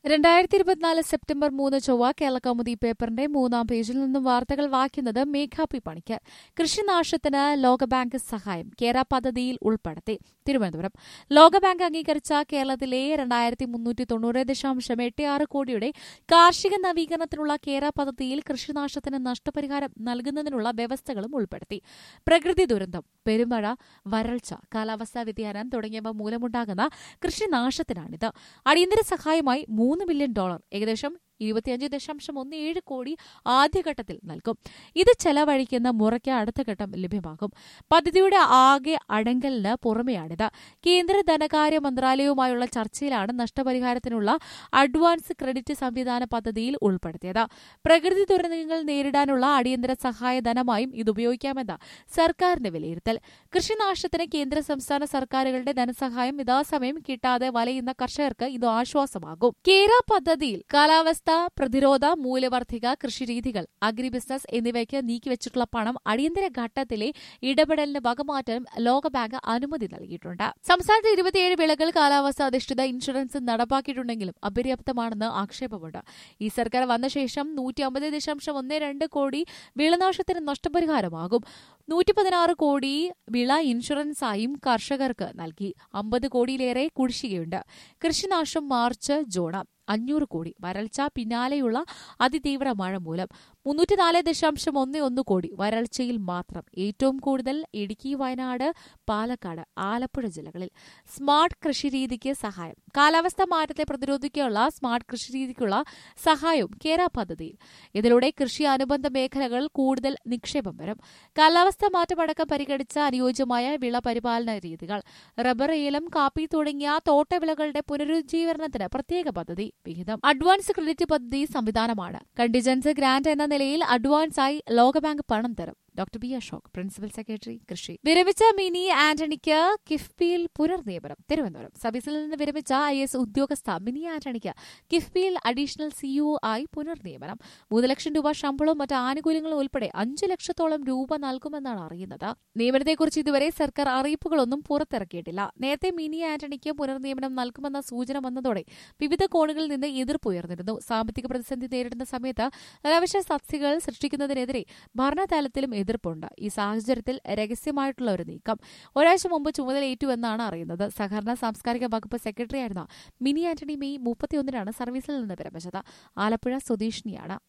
രണ്ടായിരത്തി ഇരുപത്തിനാല് സെപ്റ്റംബർ മൂന്ന് ചൊവ്വ കേരളകൗമുദി പേപ്പറിന്റെ മൂന്നാം പേജിൽ നിന്നും വാർത്തകൾ വായിക്കുന്നത് മേഘാപി പണിക്കർ കൃഷിനാശത്തിന് ലോകബാങ്ക് സഹായം കേര പദ്ധതിയിൽ ഉൾപ്പെടുത്തി തിരുവനന്തപുരം ലോകബാങ്ക് അംഗീകരിച്ച കേരളത്തിലെ രണ്ടായിരത്തി മുന്നൂറ്റി തൊണ്ണൂറ് ദശാംശം എട്ട് ആറ് കോടിയുടെ കാർഷിക നവീകരണത്തിനുള്ള കേര പദ്ധതിയിൽ കൃഷിനാശത്തിന് നഷ്ടപരിഹാരം നൽകുന്നതിനുള്ള വ്യവസ്ഥകളും ഉൾപ്പെടുത്തി പ്രകൃതി ദുരന്തം പെരുമഴ വരൾച്ച കാലാവസ്ഥാ വ്യതിയാനം തുടങ്ങിയവ മൂലമുണ്ടാകുന്ന കൃഷിനാശത്തിനാണിത് അടിയന്തര സഹായമായി മൂന്ന് മില്യൺ ഡോളർ ഏകദേശം ഇരുപത്തിയഞ്ച് ദശാംശം ഒന്ന് ഏഴ് കോടി ആദ്യഘട്ടത്തിൽ നൽകും ഇത് ചെലവഴിക്കുന്ന മുറയ്ക്ക് അടുത്ത ഘട്ടം ലഭ്യമാകും പദ്ധതിയുടെ ആകെ അടങ്കലിന് പുറമെയാണിത് കേന്ദ്ര ധനകാര്യ മന്ത്രാലയവുമായുള്ള ചർച്ചയിലാണ് നഷ്ടപരിഹാരത്തിനുള്ള അഡ്വാൻസ് ക്രെഡിറ്റ് സംവിധാന പദ്ധതിയിൽ ഉൾപ്പെടുത്തിയത് പ്രകൃതി ദുരന്തങ്ങൾ നേരിടാനുള്ള അടിയന്തര സഹായ ധനമായും ഇത് ഉപയോഗിക്കാമെന്ന് സർക്കാരിന്റെ വിലയിരുത്തൽ കൃഷിനാശത്തിന് കേന്ദ്ര സംസ്ഥാന സർക്കാരുകളുടെ ധനസഹായം യഥാസമയം കിട്ടാതെ വലയുന്ന കർഷകർക്ക് ഇത് ആശ്വാസമാകും കേര പദ്ധതിയിൽ കാലാവസ്ഥ പ്രതിരോധ മൂല്യവർദ്ധിക കൃഷിരീതികൾ അഗ്രി ബിസിനസ് എന്നിവയ്ക്ക് നീക്കിവച്ചിട്ടുള്ള പണം അടിയന്തര ഘട്ടത്തിലെ ഇടപെടലിന് വകമാറ്റാനും ലോകബാങ്ക് അനുമതി നൽകിയിട്ടുണ്ട് സംസ്ഥാനത്ത് ഇരുപത്തിയേഴ് വിളകൾ കാലാവസ്ഥ അധിഷ്ഠിത ഇൻഷുറൻസ് നടപ്പാക്കിയിട്ടുണ്ടെങ്കിലും അപര്യാപ്തമാണെന്ന് ആക്ഷേപമുണ്ട് ഈ സർക്കാർ വന്ന ശേഷം നൂറ്റി അമ്പത് ദശാംശം ഒന്ന് രണ്ട് കോടി വിളനാശത്തിന് നഷ്ടപരിഹാരമാകും നൂറ്റി പതിനാറ് കോടി വിള ഇൻഷുറൻസായും കർഷകർക്ക് നൽകി അമ്പത് കോടിയിലേറെ കുടിശ്ശികയുണ്ട് കൃഷിനാശം മാർച്ച് ജൂൺ അഞ്ഞൂറ് കോടി വരൾച്ച പിന്നാലെയുള്ള അതിതീവ്ര മഴ മൂലം മുന്നൂറ്റിനാല് ദശാംശം ഒന്ന് ഒന്ന് കോടി വരൾച്ചയിൽ മാത്രം ഏറ്റവും കൂടുതൽ ഇടുക്കി വയനാട് പാലക്കാട് ആലപ്പുഴ ജില്ലകളിൽ സ്മാർട്ട് കൃഷിരീതിക്ക് സഹായം കാലാവസ്ഥാ മാറ്റത്തെ പ്രതിരോധിക്കാനുള്ള സ്മാർട്ട് കൃഷിരീതിക്കുള്ള സഹായവും കേര പദ്ധതിയിൽ ഇതിലൂടെ കൃഷി അനുബന്ധ മേഖലകളിൽ കൂടുതൽ നിക്ഷേപം വരും കാലാവസ്ഥാ മാറ്റമടക്കം പരിഗണിച്ച അനുയോജ്യമായ വിള പരിപാലന രീതികൾ റബ്ബർ ഏലം കാപ്പി തുടങ്ങിയ തോട്ടവിളകളുടെ പുനരുജ്ജീവനത്തിന് പ്രത്യേക പദ്ധതി വിഹിതം അഡ്വാൻസ് ക്രെഡിറ്റ് പദ്ധതി സംവിധാനമാണ് കണ്ടിജൻസ് ഗ്രാന്റ് എന്ന നിലയിൽ അഡ്വാൻസായി ലോകബാങ്ക് പണം തരും doctor B Ashok principal secretary കൃഷി വിരമിച്ച മിനി ആന്റണിക്ക് കിഫ്ബിയിൽ പുനർനിയമനം തിരുവനന്തപുരം സർവീസിൽ നിന്ന് വിരമിച്ച ഐ എസ് ഉദ്യോഗസ്ഥ മിനി ആന്റണിക്ക് കിഫ്ബിയിൽ അഡീഷണൽ സിഇഒ ആയി പുനർനിയമനം മൂന്ന് ലക്ഷം രൂപ ശമ്പളവും മറ്റ് ആനുകൂല്യങ്ങളും ഉൾപ്പെടെ അഞ്ചു ലക്ഷത്തോളം രൂപ നൽകുമെന്നാണ് അറിയുന്നത് നിയമനത്തെക്കുറിച്ച് ഇതുവരെ സർക്കാർ അറിയിപ്പുകളൊന്നും പുറത്തിറക്കിയിട്ടില്ല നേരത്തെ മിനി ആന്റണിക്ക് പുനർനിയമനം നൽകുമെന്ന സൂചന വന്നതോടെ വിവിധ കോണുകളിൽ നിന്ന് എതിർപ്പ് ഉയർന്നിരുന്നു സാമ്പത്തിക പ്രതിസന്ധി നേരിടുന്ന സമയത്ത് അനാവശ്യ തസ്തികകൾ സൃഷ്ടിക്കുന്നതിനെതിരെ ഭരണതലത്തിലും എതിർപ്പുണ്ട് ഈ സാഹചര്യത്തിൽ രഹസ്യമായിട്ടുള്ള ഒരു നീക്കം ഒരാഴ്ച മുമ്പ് ചുമതലയേറ്റുവെന്നാണ് അറിയുന്നത് സഹകരണ സാംസ്കാരിക വകുപ്പ് സെക്രട്ടറിയായിരുന്ന മിനി ആന്റണി മെയ് മുപ്പത്തിയൊന്നിനാണ് സർവീസിൽ നിന്ന് വിരമിച്ചത് ആലപ്പുഴ സ്വദേശിനിയാണ്